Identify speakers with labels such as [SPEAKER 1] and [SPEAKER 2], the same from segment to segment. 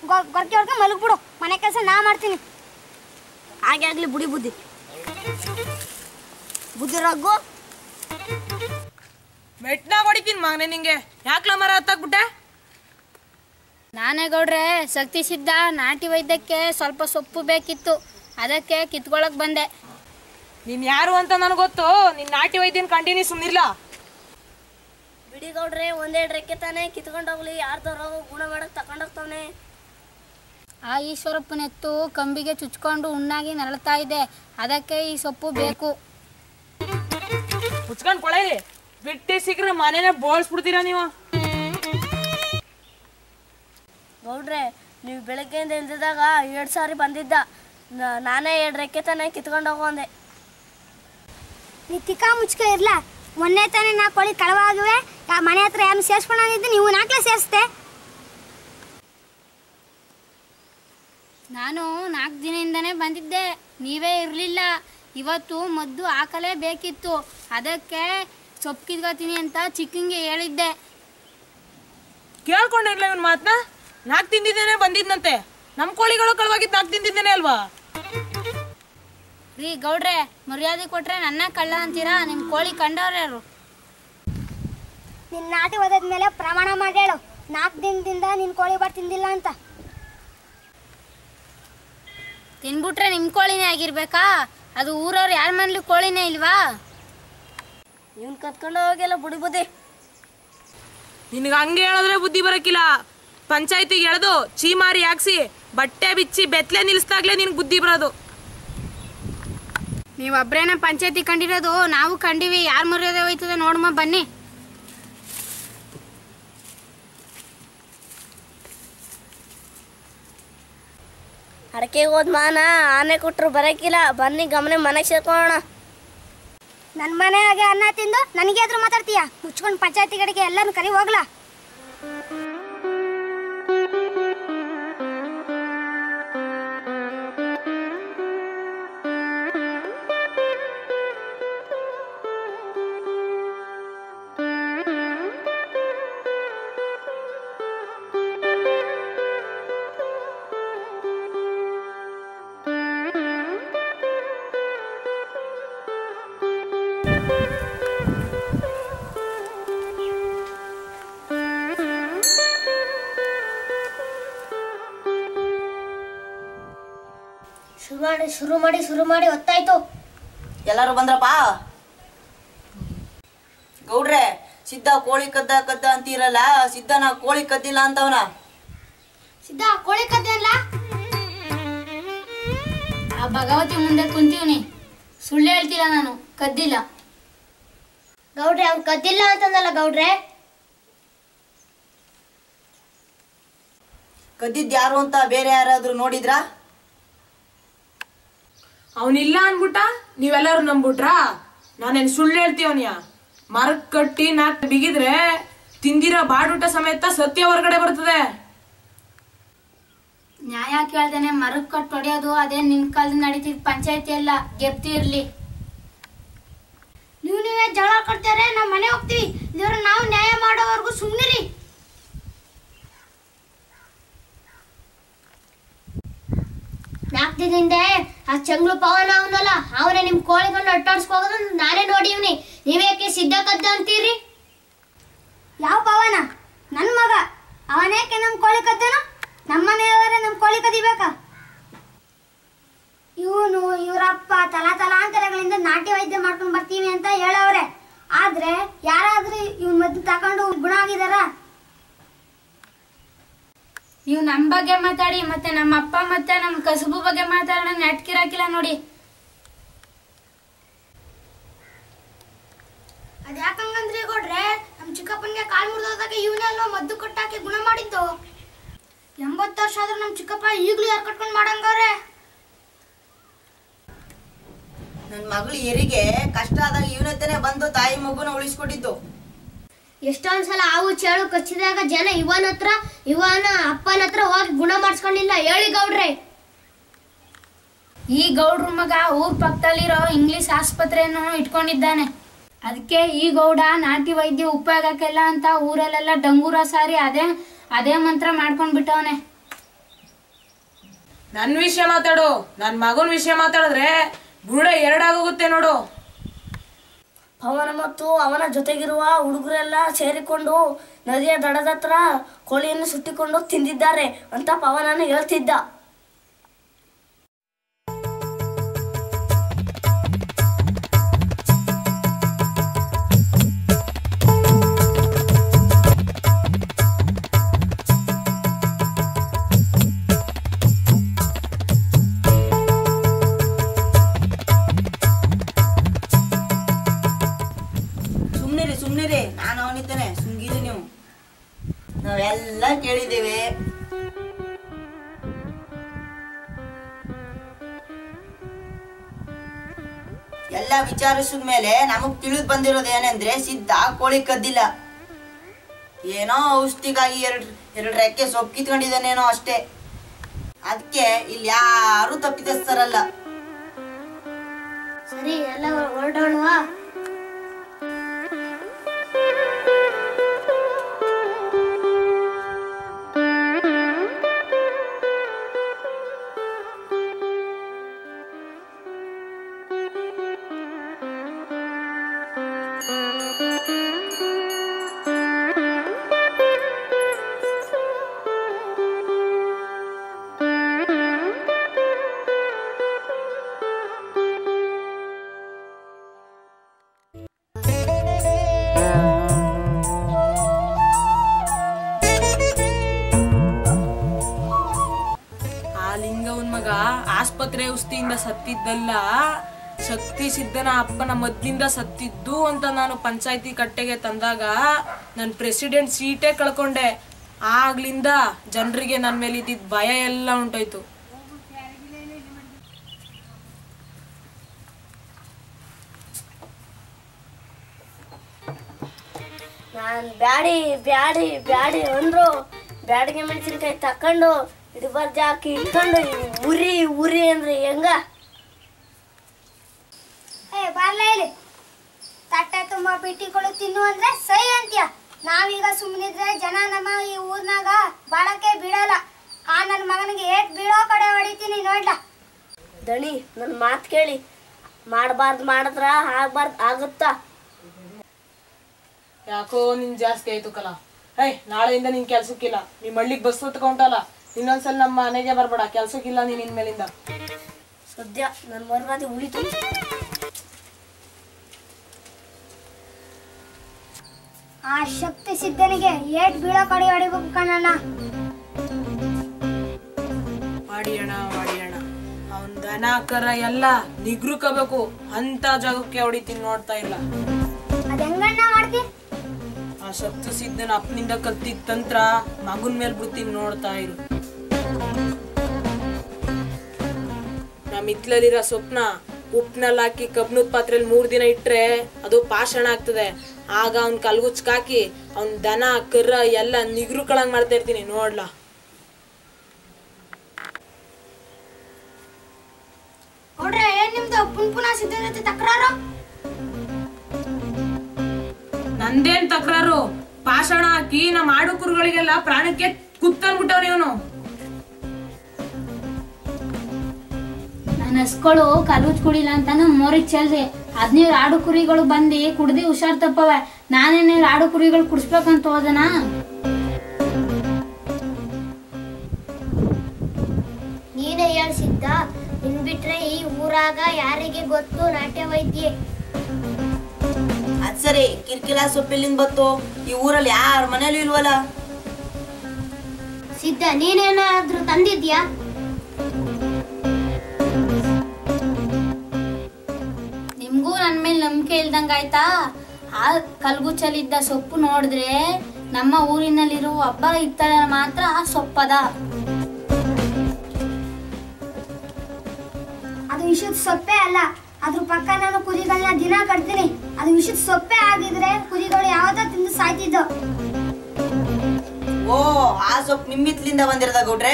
[SPEAKER 1] ಗೊರಕೆ ಹೊಡ್ಕೊಂಡು ಮಲಗ್ಬಿಡು ಮನೆ ಕೆಲಸ ನಾ ಮಾಡ್ತೀನಿ ಹಾಗೆ ಆಗ್ಲಿ ಬುಡಿ ಬುದ್ಧಿ ಬುದ್ಧಿ ರಗ್ಗು
[SPEAKER 2] ಮೆಟ್ನಾಗ ಹೊಡಿತೀನಿ ಮಗನೆ ನಿಂಗೆ ಯಾಕ್ಲ ಮರ ಹತ್ತಾಕ್ಬಿಟ್ಟೆ
[SPEAKER 3] ನಾನೇ ಗೌಡ್ರೆ ಶಕ್ತಿ ಸಿದ್ಧ ನಾಟಿ ವೈದ್ಯಕ್ಕೆ ಸ್ವಲ್ಪ ಸೊಪ್ಪು ಬೇಕಿತ್ತು ಅದಕ್ಕೆ ಕಿತ್ಕೊಳಕ್ ಬಂದೆ
[SPEAKER 2] ನೀನ್ ಯಾರು ಅಂತ ನನಗೆ ಗೊತ್ತು ನಿನ್ ನಾಟಿ ವೈದ್ಯನ್ ಕಂಟಿನ್ಯೂ ಸುಮ್ನಿರ್ಲ
[SPEAKER 1] ಬಿಡಿ ಗೌಡ್ರೆ ಒಂದೆರಡು ರೆಕ್ಕೆ ತಾನೇ ಕಿತ್ಕೊಂಡೋಗ್ಲಿ ಯಾರ್ದಾರೋ ಗುಣ ಮಾಡಕ್ ತಕೊಂಡೋಗ್ತಾವನೆ
[SPEAKER 3] ಆ ಈಶ್ವರಪ್ಪನೆತ್ತು ಕಂಬಿಗೆ ಚುಚ್ಕೊಂಡು ಉಣ್ಣಾಗಿ ನರಳ್ತಾ ಇದೆ ಅದಕ್ಕೆ ಈ ಸೊಪ್ಪು ಬೇಕು
[SPEAKER 2] ಮುಚ್ಕೊಂಡ್ ಕೊಳಲಿ ಬಿಟ್ಟಿ ಸಿಕ್ಕ್ರೆ ಮನೇನೆ ಬೋಳ್ಸ್ಬಿಡ್ತೀರಾ ನೀವು
[SPEAKER 1] ಗೌಡ್ರೆ ನೀವು ಬೆಳಗ್ಗೆಯಿಂದ ಇಲ್ದಿದ್ದಾಗ ಎರಡು ಸಾರಿ ಬಂದಿದ್ದ ನ- ನಾನೇ ಎರಡು ರೆಕ್ಕೆ ತಾನೇ ಕಿತ್ಕೊಂಡು ಹೋಗೋಂದೆ ನೀ ತಿಕ್ಕ ಮುಚ್ಕ ಇರ್ಲ ಮೊನ್ನೆ ತಾನೇ ನಾ ಕೋಳಿ ಕಳವಾಗಿವೆ ಯಾ- ಮನೆ ಹತ್ರ ಯಾರು ಸೇರ್ಸ್ಕೊಂಡಿದ್ದೆ ನೀವು ನಾಲ್ಕೇ ಸೇರಿಸ್ದೆ
[SPEAKER 3] ನಾನು ನಾಲ್ಕು ದಿನದಿಂದನೇ ಬಂದಿದ್ದೆ ನೀವೇ ಇರಲಿಲ್ಲ ಇವತ್ತು ಮದ್ದು ಹಾಕಲೇ ಬೇಕಿತ್ತು ಅದಕ್ಕೆ ಸೊಪ್ಪು ಕಿತ್ಕೋತೀನಿ ಅಂತ ಚಿಕ್ಕಂಗೆ ಹೇಳಿದ್ದೆ
[SPEAKER 2] ಕೇಳ್ಕೊಂಡಿರ್ಲ ಇವನ್ ಮಾತ್ನ ನಾಕ್ ತಿಂದಿದ್ದೇನೆ ಬಂದಿದ್ನಂತೆ ನಮ್ ಕೋಳಿಗಳು ಕಳವಾಗಿದ್ ನಾಕ್ ತಿಂದಿದ್ದೇನೆ ಅಲ್ವಾ
[SPEAKER 3] ರೀ ಗೌಡ್ರೆ ಮರ್ಯಾದೆ ಕೊಟ್ರೆ ನನ್ನ ಕಳ್ಳ ಅಂತೀರಾ ನಿಮ್ಮ ಕೋಳಿ ಕಂಡವ್ರ್ಯಾರು
[SPEAKER 1] ನಿನ್ನ ನಾಟಿ ಓದದ ಮೇಲೆ ಪ್ರಮಾಣ ಮಾಡಿ ಹೇಳು ನಾಲ್ಕು ದಿನದಿಂದ ನಿನ್ನ ಕೋಳಿ ಬಾರ್ ತಿಂದಿಲ್ಲ ಅಂತ
[SPEAKER 3] ತಿನ್ಬಿಟ್ರೆ ನಿಮ್ಮ ಕೋಳಿನೇ ಆಗಿರ್ಬೇಕಾ ಅದು ಊರವ್ರು ಯಾರ ಮನೇಲಿ ಕೋಳಿನೇ ಇಲ್ವಾ
[SPEAKER 1] ಇವ್ನು ಕತ್ಕೊಂಡು ಹೋಗಿಲ್ಲ ಬುಡಿ ಬುದ್ಧಿ
[SPEAKER 2] ನಿನ್ಗೆ ಹಂಗೆ ಹೇಳಿದ್ರೆ ಬುದ್ಧಿ ಬರಕ್ಕಿಲ್ಲ ಪಂಚಾಯತಿಗೆ ಎಳೆದು ಚೀಮಾರಿ ಹಾಕ್ಸಿ ಬಟ್ಟೆ ಬಿಚ್ಚಿ ಬೆತ್ಲೆ ನಿಲ್ಸ್ದಾಗ್ಲೇ ನಿನ್ಗೆ ಬುದ್ಧಿ ಬರೋದು
[SPEAKER 3] ನೀವೊಬ್ರೇನ ಪಂಚಾಯತಿ ಕಂಡಿರೋದು ನಾವು ಕಂಡಿವಿ ಯಾರು ಮರ್ಯಾದೆ ಹೋಯ್ತದೆ ನೋಡಮ್ಮ ಬನ್ನಿ
[SPEAKER 1] ಅಡಕೆ ಹೋದ್ ಮಾನ ಆನೆ ಕೊಟ್ಟರು ಬರಕಿಲ್ಲ ಬನ್ನಿ ಗಮನ ಮನೆಗೆ ಸೇರ್ಕೊಳ್ಳೋಣ ನನ್ನ ಮನೆಯಾಗೆ ಅನ್ನ ತಿಂದು ನನಗೆ ಎದುರು ಮಾತಾಡ್ತೀಯ ಮುಚ್ಕೊಂಡು ಪಂಚಾಯತಿ ಕಡೆಗೆ ಎಲ್ಲರೂ ಕರಿ ಹೋಗ್ಲಾ ಶುರು ಮಾಡಿ ಶುರು ಮಾಡಿ ಶುರು ಮಾಡಿ ಹೊತ್ತಾಯ್ತು
[SPEAKER 4] ಎಲ್ಲರೂ ಬಂದ್ರಪ್ಪ ಗೌಡ್ರೆ ಸಿದ್ಧ ಕೋಳಿ ಕದ್ದ ಕದ್ದ ಅಂತೀರಲ್ಲ ಸಿದ್ಧನ ಕೋಳಿ ಕದ್ದಿಲ್ಲ ಅಂತವನ
[SPEAKER 1] ಸಿದ್ಧ ಕೋಳಿ ಕದ್ದೆ ಅಲ್ಲ
[SPEAKER 3] ಆ ಭಗವತಿ ಮುಂದೆ ಕುಂತೀವ್ನಿ ಸುಳ್ಳು ಹೇಳ್ತಿಲ್ಲ ನಾನು ಕದ್ದಿಲ್ಲ
[SPEAKER 1] ಗೌಡ್ರೆ ಅವ್ನು ಕದ್ದಿಲ್ಲ ಅಂತಂದಲ್ಲ ಗೌಡ್ರೆ
[SPEAKER 4] ಕದ್ದಿದ್ ಯಾರು ಅಂತ ಬೇರೆ ಯಾರಾದ್ರೂ ನೋಡಿದ್ರಾ
[SPEAKER 2] ಅವನಿಲ್ಲ ಅನ್ಬಿಟ್ಟ ನೀವೆಲ್ಲರೂ ನಂಬ್ಬಿಟ್ರಾ ನಾನೇನ್ ಸುಳ್ಳು ಹೇಳ್ತೀವನ್ಯ ಮರಕ್ ಕಟ್ಟಿ ನಾಕ್ ಬಿಗಿದ್ರೆ ತಿಂದಿರೋ ಬಾಡೂಟ ಸಮೇತ ಸತ್ಯ ಹೊರಗಡೆ ಬರ್ತದೆ
[SPEAKER 3] ನ್ಯಾಯ ಕೇಳ್ದೇನೆ ಮರಕ್ ಕಟ್ ಹೊಡೆಯೋದು ಅದೇ ನಿಮ್ ಕಾಲದಿಂದ ನಡೀತಿದ್ ಪಂಚಾಯತಿ ಎಲ್ಲ ಗೆಪ್ತಿ ಇರ್ಲಿ
[SPEAKER 1] ನೀವು ನೀವೇ ಜಗಳ ಕೊಡ್ತಾರೆ ನಾವು ಮನೆ ಹೋಗ್ತೀವಿ ಇಲ್ಲವ್ರ ನಾವು ನ್ಯಾಯ ಮಾಡೋವರೆಗೂ ಸುಮ್ಮನಿರಿ ನಾಲ್ಕು ದಿನದಿಂದ ಆ ಚಂಗ್ಳು ಪವನ ಅವನಲ್ಲ ಅವನೇ ನಿಮ್ ಕೋಳಿಗಳನ್ನ ಅಟ್ಟಾಡ್ಸ್ಕೋಗೋದು ನಾನೇ ನೋಡಿವ್ನಿ ನೀವೇಕೆ ಸಿದ್ಧ ಕದ್ದ ಅಂತೀರಿ ಯಾವ ಪವನ ನನ್ನ ಮಗ ಅವನೇಕೆ ನಮ್ಮ ಕೋಳಿ ಕದ್ದನ ನಮ್ಮ ಮನೆಯವರೇ ನಮ್ಮ ಕೋಳಿ ಕದಿಬೇಕಾ ಇವನು ಇವರಪ್ಪ ತಲಾ ತಲಾಂತರಗಳಿಂದ ನಾಟಿ ವೈದ್ಯ ಮಾಡ್ಕೊಂಡು ಬರ್ತೀವಿ ಅಂತ ಹೇಳವ್ರೆ ಆದ್ರೆ ಯಾರಾದ್ರೂ ಇವ್ ಮದ್ದು ತಕೊಂಡು ಗುಣ ಆಗಿದಾರ
[SPEAKER 3] ನೀವು ನಮ್ ಬಗ್ಗೆ ಮಾತಾಡಿ ಮತ್ತೆ ನಮ್ಮ ಅಪ್ಪ ಮತ್ತೆ ನಮ್ಮ ಕಸುಬು ಬಗ್ಗೆ ಮಾತಾಡೋಣ ನೆಟ್ಕಿರಾಕಿಲ್ಲ ನೋಡಿ
[SPEAKER 1] ಅದ್ಯಾಕಂಗಂದ್ರೆ ಕೊಡ್ರೆ ನಮ್ ಚಿಕ್ಕಪ್ಪನಿಗೆ ಕಾಲ್ ಮುರಿದೋದಾಗ ಇವನೇ ಅಲ್ವಾ ಮದ್ದು ಕೊಟ್ಟಾಕಿ ಗುಣ ಮಾಡಿದ್ದು ಎಂಬತ್ತು ವರ್ಷ ಆದ್ರೂ ನಮ್ ಚಿಕ್ಕಪ್ಪ ಈಗ್ಲೂ ಯಾರು ಕಟ್ಕೊಂಡು ಮಾಡಂಗವ್ರೆ
[SPEAKER 4] ನನ್ ಮಗಳು ಹೆರಿಗೆ ಕಷ್ಟ ಆದಾಗ ಇವನತ್ತೇನೆ ಬಂದು ತಾಯಿ ಮಗುನ ಉಳಿಸ್ಕೊಟ್ಟಿದ್ದು
[SPEAKER 1] ಎಷ್ಟೊಂದ್ ಸಲ ಹಾವು ಚೇಳು ಕಚ್ಚಿದಾಗ ಜನ ಇವನ ಹತ್ರ ಇವನ ಅಪ್ಪನ ಹತ್ರ ಹೋಗಿ ಗುಣ ಮಾಡಿಸ್ಕೊಂಡಿಲ್ಲ ಹೇಳಿ ಗೌಡ್ರೆ
[SPEAKER 3] ಈ ಗೌಡ್ರ ಮಗ ಊರ್ ಪಕ್ಕದಲ್ಲಿರೋ ಇಂಗ್ಲಿಷ್ ಆಸ್ಪತ್ರೆಯನ್ನು ಇಟ್ಕೊಂಡಿದ್ದಾನೆ ಅದಕ್ಕೆ ಈ ಗೌಡ ನಾಟಿ ವೈದ್ಯ ಉಪಯೋಗಕ್ಕೆಲ್ಲ ಅಂತ ಊರಲ್ಲೆಲ್ಲ ಡಂಗೂರ ಸಾರಿ ಅದೇ ಅದೇ ಮಂತ್ರ ಮಾಡ್ಕೊಂಡ್ ಬಿಟ್ಟವನೆ
[SPEAKER 2] ನನ್ ವಿಷಯ ಮಾತಾಡು ನನ್ ಮಗನ್ ವಿಷಯ ಮಾತಾಡಿದ್ರೆ ಬುರುಡೆ ಎರಡಾಗೋಗುತ್ತೆ ನೋಡು
[SPEAKER 5] ಪವನ ಮತ್ತು ಅವನ ಜೊತೆಗಿರುವ ಹುಡುಗರೆಲ್ಲ ಸೇರಿಕೊಂಡು ನದಿಯ ದಡದ ಹತ್ರ ಕೋಳಿಯನ್ನು ಸುಟ್ಟಿಕೊಂಡು ತಿಂದಿದ್ದಾರೆ ಅಂತ ಪವನನು ಹೇಳ್ತಿದ್ದ
[SPEAKER 4] ಸುಮ್ನಿರಿ ಸುಮ್ನಿರಿ ನಾನು ಅವನಿದ್ದೇನೆ ಸುಮ್ಗಿರಿ ನೀವು ನಾವೆಲ್ಲ ಕೇಳಿದ್ದೇವೆ ಎಲ್ಲ ವಿಚಾರಿಸಿದ ಮೇಲೆ ನಮಗ್ ತಿಳಿದು ಬಂದಿರೋದು ಏನಂದ್ರೆ ಸಿದ್ಧ ಕೋಳಿ ಕದ್ದಿಲ್ಲ ಏನೋ ಔಷಧಿಗಾಗಿ ಎರಡ್ ಎರಡ್ ರೆಕ್ಕೆ ಸೊಪ್ಪು ಕಿತ್ಕೊಂಡಿದ್ದಾನೇನೋ ಅಷ್ಟೇ ಅದಕ್ಕೆ ಇಲ್ಲಿ ಯಾರು ತಪ್ಪಿತಸ್ಥರಲ್ಲ
[SPEAKER 1] ಸರಿ ಎಲ್ಲ ಹೊರಡೋಣವಾ
[SPEAKER 2] ಆ ಲಿಂಗವನ್ ಮಗ ಆಸ್ಪತ್ರೆ ಔಷಧಿಯಿಂದ ಸತ್ತಿದ್ದಲ್ಲ ಶಕ್ತಿ ಸಿದ್ಧನ ಅಪ್ಪನ ಮದ್ಲಿಂದ ಸತ್ತಿದ್ದು ಅಂತ ನಾನು ಪಂಚಾಯತಿ ಕಟ್ಟೆಗೆ ತಂದಾಗ ನನ್ನ ಪ್ರೆಸಿಡೆಂಟ್ ಸೀಟೇ ಕಳ್ಕೊಂಡೆ ಆಗ್ಲಿಂದ ಜನರಿಗೆ ನನ್ನ ಮೇಲೆ ಇದ್ದಿದ್ದ ಭಯ ಎಲ್ಲ ಉಂಟಾಯ್ತು
[SPEAKER 5] ನಾನು ಬ್ಯಾಡಿ ಬ್ಯಾಡಿ ಬ್ಯಾಡಿ ಅಂದ್ರು ಬ್ಯಾಡಿಗೆ ಮೆಣಸಿನ್ಕಾಯಿ ತಕೊಂಡು ಇಡುಬರ್ಜ ಹಾಕಿ ಇಟ್ಕೊಂಡು ಉರಿ ಉರಿ ಅಂದ್ರೆ ಹೆಂಗ
[SPEAKER 1] ಏ ಬಾರ್ಲ ಇಲ್ಲಿ ತಟ್ಟೆ ತುಂಬ ಬಿಟ್ಟಿಗಳು ತಿನ್ನು ಅಂದ್ರೆ ಸೈ ಅಂತ್ಯ ನಾವೀಗ ಸುಮ್ಮನಿದ್ರೆ ಜನ ನಮ್ಮ ಈ ಊರ್ನಾಗ ಬಾಳಕ್ಕೆ ಬಿಡಲ್ಲ ಆ ನನ್ನ ಮಗನಿಗೆ ಏಟ್ ಬೀಳೋ ಕಡೆ ಹೊಡಿತೀನಿ ನೋಡ್ಲ
[SPEAKER 5] ದಣಿ ನನ್ನ ಮಾತು ಕೇಳಿ ಮಾಡಬಾರ್ದು ಮಾಡಿದ್ರ ಆಗ್ಬಾರ್ದು ಆಗುತ್ತಾ
[SPEAKER 2] ಯಾಕೋ ನಿನ್ ಜಾಸ್ತಿ ಆಯ್ತು ಕಲ ಹೇ ನಾಳೆಯಿಂದ ನಿನ್ ಕೆಲ್ಸಕ್ಕಿಲ್ಲ ನಿಮ್ ಹಳ್ಳಿಗ್ ಬಸ್ ಹೊತ್ಕೊಂಟಲ್ಲ ಇನ್ನೊಂದ್ಸಲ ನಮ್ಮ ಮನೆಗೆ ಬರ್ಬೇಡ ಕೆಲ್ಸಕ್ಕಿಲ್ಲ ನೀನ್ ಇನ್ಮೇಲಿಂದ
[SPEAKER 5] ಸದ್ಯ ನನ್ನ ಮರ್ಯಾದೆ ಉಳಿತು
[SPEAKER 1] ಆ ಶಕ್ತಿ ಸಿದ್ಧನಿಗೆ ಏಟ್ ಬೀಳೋ ಕಡೆ ಹೊಡಿಬೇಕು ಕಣಣ್ಣ
[SPEAKER 2] ಮಾಡಿಯಣ ಮಾಡಿಯಣ ಅವನ್ ದನ ಕರ ಎಲ್ಲ ನಿಗ್ರುಕಬೇಕು ಅಂತ ಜಾಗಕ್ಕೆ ಹೊಡಿತೀನಿ ನೋಡ್ತಾ ಇಲ್ಲ
[SPEAKER 1] ಅದ್ ಹೆಂಗಣ್ಣ ಮಾಡ್ತಿ
[SPEAKER 2] ಆ ಶಕ್ತಿ ಸಿದ್ಧನ ಅಪ್ಪನಿಂದ ಕಲ್ತಿದ್ ತಂತ್ರ ಮಗನ್ ಮೇಲ್ ಬಿಡ್ತೀನಿ ನೋಡ್ತಾ ಇರು ನಮ್ ಇತ್ಲಲ್ಲಿರೋ ಸೊಪ್ನ ಉಪ್ನಲ್ಲಿ ಹಾಕಿ ಕಬ್ನದ ಪಾತ್ರೆಯಲ್ಲಿ ಮೂರ್ ದಿನ ಇಟ್ರೆ ಅದು ಪಾಷಾಣ ಆಗ್ತದೆ ಆಗ ಅವ್ನ್ ಕಲ್ಗುಚ್ಕಾಕಿ ಅವ್ನ್ ದನ ಕರ್ರ ಎಲ್ಲ ನಿಗ್ರುಕಳಂಗ್ ಮಾಡ್ತಾ ಇರ್ತೀನಿ ನೋಡ್ಲಾ
[SPEAKER 1] ನೋಡ್ರೆ ಏನ್ ನಿಮ್ದು ಪುನ್ ಪುನಃ ಸಿದ್ಧನ ಜೊತೆ ತಕರಾರು
[SPEAKER 2] ನಂದೇನ್ ತಕರಾರು ಪಾಷಾಣ ಹಾಕಿ ನಮ್ಮ ಆಡು ಕುರುಗಳಿಗೆಲ್ಲ ಪ್ರಾಣಕ್ಕೆ ಕುತ್ತನ್ಬಿಟ್ಟವ್ನ ಇವನು
[SPEAKER 3] ನನ್ನ ಹಸ್ಗಳು ಕಲೂಚ್ ಕುಡಿಲ್ಲ ಅಂತ ನಮ್ಮ ಮೋರಿಗೆ ಚೆಲ್ದೆ ಹದಿನೈದು ಆಡು ಕುರಿಗಳು ಬಂದು ಕುಡ್ದು ಹುಷಾರ್ ತಪ್ಪವೆ ನಾನೇನೇ ಆಡು ಕುರಿಗಳು ಕುಡಿಸ್ಬೇಕಂತ ಹೋದನಾ
[SPEAKER 1] ನೀನೇ ಹೇಳ್ಸಿದ್ದ ನಿನ್ ಬಿಟ್ರೆ ಈ ಊರಾಗ ಯಾರಿಗೆ ಗೊತ್ತು ನಾಟ್ಯ ವೈದ್ಯೆ
[SPEAKER 4] ಅದ್ ಸರಿ ಕಿರ್ಕಿಲ ಸೊಪ್ಪಿಲ್ಲಿಂದ ಬತ್ತು ಈ ಊರಲ್ಲಿ ಯಾರ ಮನೇಲೂ ಇಲ್ವಲ್ಲ
[SPEAKER 1] ಸಿದ್ಧ ನೀನೇನಾದ್ರೂ ತಂದಿದ್ಯಾ
[SPEAKER 3] ನಿಮ್ಗೂ ನನ್ನ ಮೇಲೆ ನಂಬಿಕೆ ಇಲ್ದಂಗಾಯ್ತಾ ಆ ಕಲ್ಗುಚ್ಚಲಿದ್ದ ಸೊಪ್ಪು ನೋಡಿದ್ರೆ ನಮ್ಮ ಊರಿನಲ್ಲಿರುವ ಹಬ್ಬ ಇತ್ತ ಮಾತ್ರ ಆ ಸೊಪ್ಪದ
[SPEAKER 1] ಅದು ವಿಷದ ಸೊಪ್ಪೆ ಅಲ್ಲ ಅದ್ರ ಪಕ್ಕ ನಾನು ಕುರಿಗಳನ್ನ ದಿನ ಕಟ್ತೀನಿ ಅದು ವಿಷದ ಸೊಪ್ಪೆ ಆಗಿದ್ರೆ ಕುರಿಗಳು ಯಾವತ್ತೋ ತಿಂದು ಸಾಯ್ತಿದ್ದು
[SPEAKER 4] ಓ ಆ ಸೊಪ್ಪು ನಿಮ್ಮಿತ್ಲಿಂದ ಬಂದಿರದ ಗೌಡ್ರೆ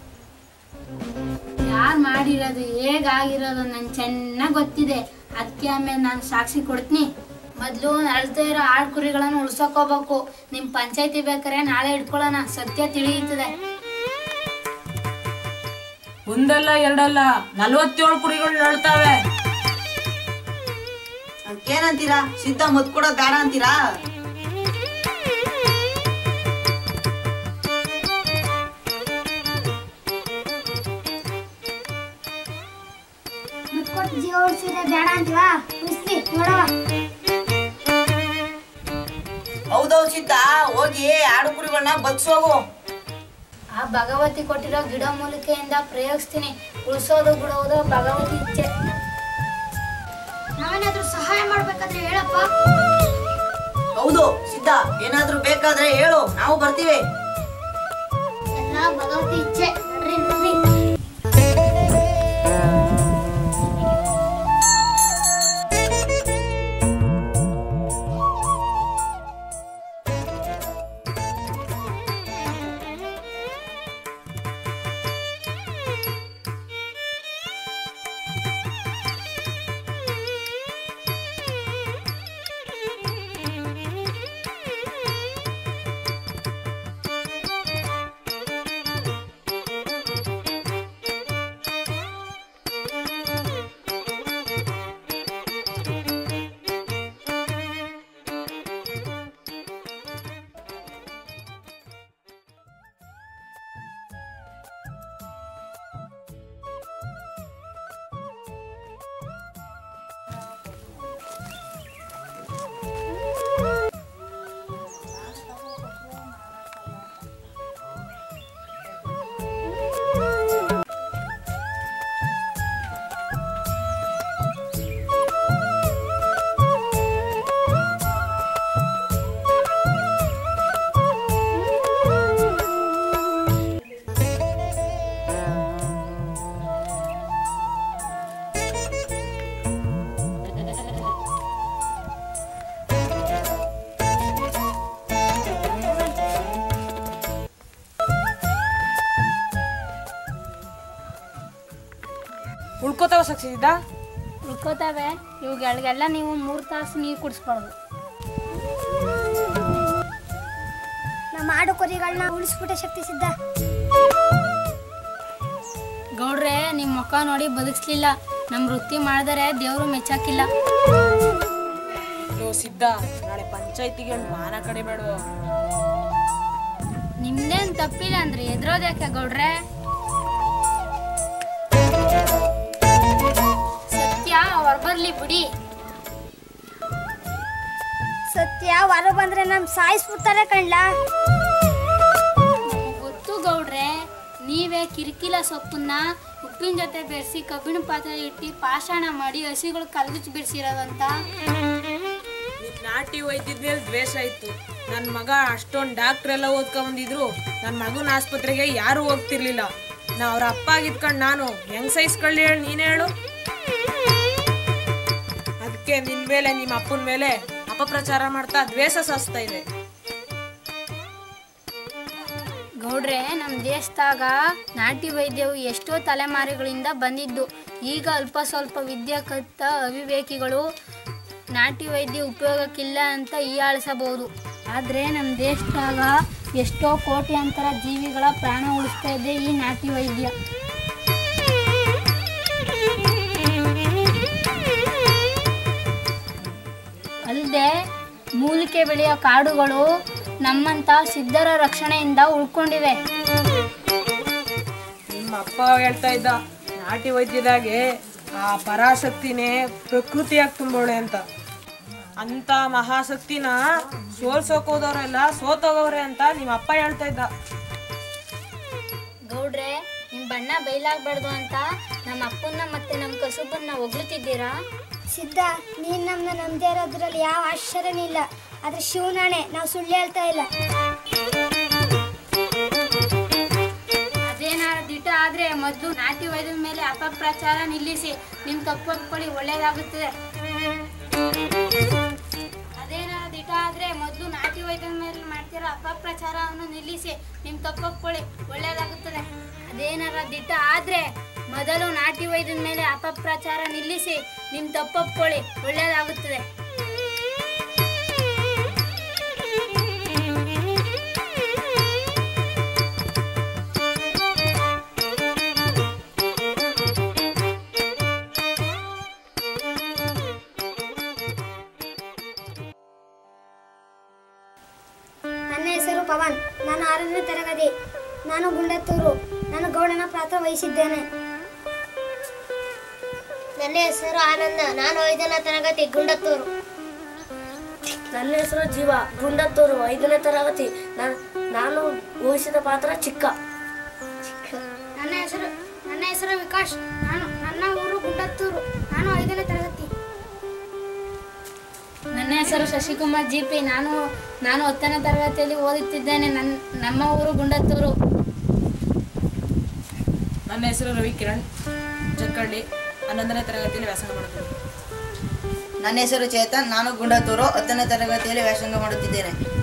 [SPEAKER 3] ಯಾರು ಮಾಡಿರೋದು ಹೇಗಾಗಿರೋದು ನಂಗೆ ಚೆನ್ನಾಗಿ ಗೊತ್ತಿದೆ ಅದಕ್ಕೆ ಆಮೇಲೆ ನಾನು ಸಾಕ್ಷಿ ಕೊಡ್ತೀನಿ ಮೊದಲು ಅಳ್ತಾ ಇರೋ ಆಡು ಕುರಿಗಳನ್ನು ಉಳ್ಸೋಕೋಬೇಕು ನಿಮ್ಮ ಪಂಚಾಯತಿ ಬೇಕಾರೆ ನಾಳೆ ಇಟ್ಕೊಳ್ಳೋಣ ಸತ್ಯ ತಿಳಿಯುತ್ತದೆ
[SPEAKER 2] ಒಂದಲ್ಲ ಎರಡಲ್ಲ ನಲ್ವತ್ತೇಳು ಕುರಿಗಳು ನಳ್ತಾವೆ
[SPEAKER 4] ಅದಕ್ಕೇನಂತೀರಾ ಸಿದ್ಧ ಮುತ್ ಕೊಡೋದ್ ಬೇಡ ಅಂತೀರಾ
[SPEAKER 1] ಮುತ್ಕೊಟ್ಟು ಜೀವ ಉಳಿಸಿದ್ರೆ ಬೇಡ ಅಂತೀವಾ ಉಳಿಸ್ಲಿ ನೋಡವ
[SPEAKER 4] ಹೌದೌದು ಸಿದ್ಧ ಹೋಗಿ ಆಡು ಕುರಿಗಳನ್ನ ಬಗ್ಸೋಗು
[SPEAKER 3] ಆ ಭಗವತಿ ಕೊಟ್ಟಿರೋ ಗಿಡ ಮೂಲಿಕೆಯಿಂದ ಪ್ರಯೋಗಿಸ್ತೀನಿ ಉಳಿಸೋದು ಬಿಡೋದು ಭಗವತಿ ಇಚ್ಛೆ
[SPEAKER 1] ನಾವೇನಾದ್ರೂ ಸಹಾಯ ಮಾಡ್ಬೇಕಾದ್ರೆ ಹೇಳಪ್ಪ
[SPEAKER 4] ಹೌದು ಸಿದ್ಧ ಏನಾದ್ರೂ ಬೇಕಾದ್ರೆ ಹೇಳು ನಾವು ಬರ್ತೀವಿ
[SPEAKER 1] ಎಲ್ಲ ಭಗವತಿ ಇಚ್ಛೆ ನಡ್ರಿ ನಡ್ರಿ
[SPEAKER 2] ಉಳ್ಕೋತಾವ ಸಕ್ಸಿದ್ದ
[SPEAKER 3] ಉಳ್ಕೋತಾವೆ ಇವುಗಳಿಗೆಲ್ಲ ನೀವು ಮೂರು ತಾಸು ನೀರು ಕುಡಿಸ್ಬಾರ್ದು
[SPEAKER 1] ನಮ್ಮ ಆಡು ಕುರಿಗಳನ್ನ ಉಳಿಸ್ಬಿಟ್ಟೆ ಶಕ್ತಿ ಸಿದ್ಧ
[SPEAKER 3] ಗೌಡ್ರೆ ನಿಮ್ಮ ಮುಖ ನೋಡಿ ಬದುಕಿಸ್ಲಿಲ್ಲ ನಮ್ಮ ವೃತ್ತಿ ಮಾಡಿದರೆ ದೇವರು ಮೆಚ್ಚಾಕಿಲ್ಲ
[SPEAKER 2] ಲೋ ಸಿದ್ಧ ನಾಳೆ ಪಂಚಾಯತಿಗೆ ಮಾನ ಕಡೆ ಬೇಡವ
[SPEAKER 3] ನಿಮ್ದೇನ್ ತಪ್ಪಿಲ್ಲ ಅಂದ್ರೆ ಎದ್ರೋದ್ಯಾಕೆ ಗೌಡ್ರೆ ಸತ್ಯ ಹೊರಬರ್ಲಿ ಬಿಡಿ
[SPEAKER 1] ಸತ್ಯ ಹೊರ ಬಂದ್ರೆ ನಮ್ ಸಾಯಿಸ್ಬಿಡ್ತಾರೆ ಕಣ್ಲಾ
[SPEAKER 3] ನಮಗ್ ಗೊತ್ತು ಗೌಡ್ರೆ ನೀವೇ ಕಿರಿಕಿಲ ಸೊಪ್ಪನ್ನ ಉಪ್ಪಿನ ಜೊತೆ ಬೆರೆಸಿ ಕಬ್ಬಿಣ ಪಾತ್ರೆ ಇಟ್ಟು ಪಾಷಾಣ ಮಾಡಿ ಹಸಿಗಳು ಕಲ್ಗುಚ್ಚಿ ಬಿಡಿಸಿರೋದಂತ
[SPEAKER 2] ನಿನ್ ನಾಟಿ ವೈದ್ಯದ ಮೇಲೆ ದ್ವೇಷ ಇತ್ತು ನನ್ನ ಮಗ ಅಷ್ಟೊಂದು ಡಾಕ್ಟ್ರ್ ಎಲ್ಲ ಓದ್ಕೊಂಬಂದಿದ್ರು ನನ್ನ ಮಗನ ಆಸ್ಪತ್ರೆಗೆ ಯಾರು ಹೋಗ್ತಿರ್ಲಿಲ್ಲ ನಾ ಅವ್ರ ಅಪ್ಪ ಆಗಿದ್ಕೊಂಡು ನಾನು ಹೆಂಗ್ ಸಹಿಸ್ಕೊಳ್ಳಿ ಹೇಳಿ ನೀನೇ ಹೇಳು ಅದಕ್ಕೆ ನಿನ್ ಮೇಲೆ ನಿಮ್ಮ ಅಪ್ಪನ ಮೇಲೆ ಅಪಪ್ರಚಾರ ಮಾಡ್ತಾ ದ್ವೇಷ ಸಾಸ್ತಾ ಇದೆ
[SPEAKER 3] ಗೌಡ್ರೆ ನಮ್ಮ ದೇಶದಾಗ ನಾಟಿ ವೈದ್ಯವು ಎಷ್ಟೋ ತಲೆಮಾರುಗಳಿಂದ ಬಂದಿದ್ದು ಈಗ ಅಲ್ಪ ಸ್ವಲ್ಪ ವಿದ್ಯೆ ಕಲಿತ ಅವಿವೇಕಿಗಳು ನಾಟಿ ವೈದ್ಯ ಉಪಯೋಗಕ್ಕಿಲ್ಲ ಅಂತ ಹೀಯಾಳಿಸಬಹುದು ಆದರೆ ನಮ್ಮ ದೇಶದಾಗ ಎಷ್ಟೋ ಕೋಟ್ಯಾಂತರ ಜೀವಿಗಳ ಪ್ರಾಣ ಉಳಿಸ್ತಾ ಇದೆ ಈ ನಾಟಿ ವೈದ್ಯ ಅಲ್ಲದೆ ಮೂಲಿಕೆ ಬೆಳೆಯೋ ಕಾಡುಗಳು ನಮ್ಮಂತ ಸಿದ್ಧರ ರಕ್ಷಣೆಯಿಂದ ಉಳ್ಕೊಂಡಿವೆ
[SPEAKER 2] ನಿಮ್ಮ ಅಪ್ಪ ಹೇಳ್ತಾ ಇದ್ದ ನಾಟಿ ವೈದ್ಯದಾಗೆ ಆ ಪರಾಶಕ್ತಿನೇ ಪ್ರಕೃತಿಯಾಗಿ ತುಂಬೋಳೆ ಅಂತ ಅಂತ ಮಹಾಶಕ್ತಿನ ಸೋಲ್ಸೋಕ್ ಹೋದವರೆಲ್ಲ ಸೋತೋಗವ್ರೆ ಅಂತ ನಿಮ್ಮ ಅಪ್ಪ ಹೇಳ್ತಾ ಇದ್ದ
[SPEAKER 3] ಗೌಡ್ರೆ ನಿಮ್ಮ ಬಣ್ಣ ಬಯಲಾಗಬಾರ್ದು ಅಂತ ನಮ್ಮ ಅಪ್ಪನ್ನ ಮತ್ತೆ ನಮ್ಮ ಕಸುಬನ್ನ ಹೊಗಳುತ್ತಿದ್ದೀರಾ
[SPEAKER 1] ಸಿದ್ಧ ನೀನ್ ನಮ್ನ ನಂಬದೇ ಇರೋದ್ರಲ್ಲಿ ಯಾವ ಆಶ್ಚರ್ಯನೂ ಇಲ್ಲ ಆದ್ರೆ ಶಿವನಾಣೆ ನಾವು ಸುಳ್ಳು ಹೇಳ್ತಾ ಇಲ್ಲ
[SPEAKER 3] ಅದೇನಾರ ದಿಟ ಆದ್ರೆ ಮೊದಲು ನಾಟಿ ವೈದ್ಯದ ಮೇಲೆ ಅಪಪ್ರಚಾರ ನಿಲ್ಲಿಸಿ ನಿಮ್ ತಪ್ಪೊಪ್ಕೊಳ್ಳಿ ಒಳ್ಳೇದಾಗುತ್ತದೆ ಅದೇನಾರ ದಿಟ ಆದ್ರೆ ಮೊದಲು ನಾಟಿ ವೈದ್ಯದ ಮೇಲೆ ಮಾಡ್ತಿರೋ ಅಪಪ್ರಚಾರವನ್ನು ನಿಲ್ಲಿಸಿ ನಿಮ್ ತಪ್ಪೊಪ್ಕೊಳ್ಳಿ ಒಳ್ಳೇದಾಗುತ್ತದೆ ಅದೇನಾರ ದಿಟ ಆದ್ರೆ ಮೊದಲು ನಾಟಿ ವೈದ್ಯದ ಮೇಲೆ ಅಪಪ್ರಚಾರ ನಿಲ್ಲಿಸಿ ನಿಮ್ ತಪ್ಪೊಪ್ಕೊಳ್ಳಿ ಒಳ್ಳೇದಾಗುತ್ತದೆ
[SPEAKER 1] ನಾನು ಆರನೇ ತರಗತಿ ನಾನು ಗುಂಡತ್ತೂರು ನಾನು ಗೌಡನ ಪಾತ್ರ ವಹಿಸಿದ್ದೇನೆ ನನ್ನ ಹೆಸರು ಆನಂದ ನಾನು ಐದನೇ ತರಗತಿ ಗುಂಡತ್ತೂರು
[SPEAKER 5] ನನ್ನ ಹೆಸರು ಜೀವ ಗುಂಡತ್ತೂರು ಐದನೇ ತರಗತಿ ನಾನು ನಾನು ವಹಿಸಿದ ಪಾತ್ರ ಚಿಕ್ಕ
[SPEAKER 1] ನನ್ನ ಹೆಸರು ನನ್ನ ಹೆಸರು ವಿಕಾಸ್ ನಾನು ನನ್ನ ಊರು ಗುಂಡತ್ತೂರು ನಾನು ಐದನೇ ತರಗತಿ
[SPEAKER 3] ನನ್ನ ಹೆಸರು ಶಶಿಕುಮಾರ್ ಜಿ ಪಿ ನಾನು ನಾನು ಹತ್ತನೇ ತರಗತಿಯಲ್ಲಿ ಓದುತ್ತಿದ್ದೇನೆ ನನ್ನ ನಮ್ಮ ಊರು ಗುಂಡತ್ತೂರು
[SPEAKER 2] ನನ್ನ ಹೆಸರು ರವಿ ಕಿರಣ್ ಜಕ್ಕಳ್ಳಿ ಹನ್ನೊಂದನೇ ತರಗತಿಯಲ್ಲಿ ವ್ಯಾಸಂಗ ಮಾಡುತ್ತೇನೆ
[SPEAKER 4] ನನ್ನ ಹೆಸರು ಚೇತನ್ ನಾನು ಗುಂಡತೂರು ಹತ್ತನೇ ತರಗತಿಯಲ್ಲಿ ವ್ಯಾಸಂಗ ಮಾಡುತ್ತಿದ್ದೇನೆ